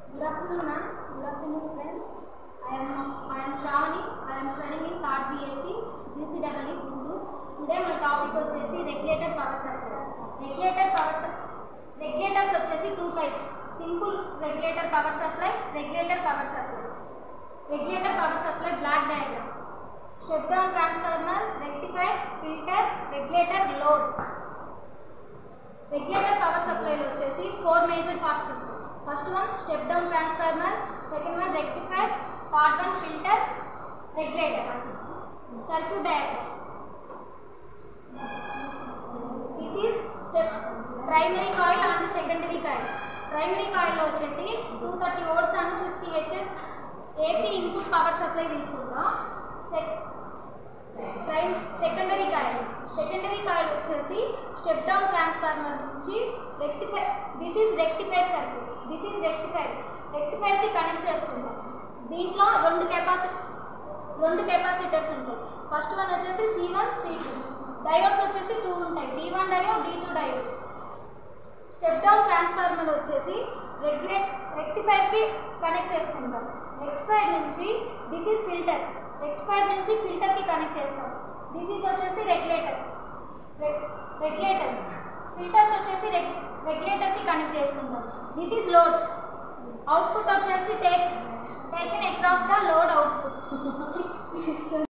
Good afternoon, ma'am. Good afternoon, friends. I am I am Shravani. I am studying in third BSc GCW Guntur. Today my topic వచ్చేసి regulated power supply. Regulated power supply. Regulators వచ్చేసి two types. Simple regulator power supply, regulator power supply. Regulator power supply black diagram. Step down transformer, rectifier, filter, regulator, load. Regulator power సప్లైలో వచ్చేసి four major parts ఉంటాయి first one step down transformer second one rectifier third one filter regulator circuit diagram this is step primary coil and secondary coil primary కాయిల్లో వచ్చేసి two thirty volts and fifty హెచ్ఎస్ AC input power supply తీసుకుంటాం sec prime secondary coil secondary coil వచ్చేసి step down transformer నుంచి rectify this is rectifier circuit this is rectifier రెక్టిఫైర్కి connect చేసుకుంటాం దీంట్లో రెండు కెపాసి రెండు కెపాసిటర్స్ ఉంటాయి ఫస్ట్ వన్ వచ్చేసి C one C two diodes వచ్చేసి టూ ఉంటాయి D one diode D two diode step down transformer వచ్చేసి రెగ్యులేట్ రెక్టిఫైర్కి కనెక్ట్ చేసుకుంటాం రెక్టిఫైర్ నుంచి దిస్ ఈజ్ ఫిల్టర్ రెక్టిఫైర్ నుంచి ఫిల్టర్కి కనెక్ట్ చేస్తాం దిస్ ఈజ్ వచ్చేసి రెగ్యులేటర్ రెగ్యులేటర్ ఫిల్టర్స్ వచ్చేసి రెగ్ రెగ్యులేటర్కి కనెక్ట్ చేసుకుంటాం దిస్ ఈజ్ లోడ్ అవుట్పుట్ వచ్చేసి take taken across the load output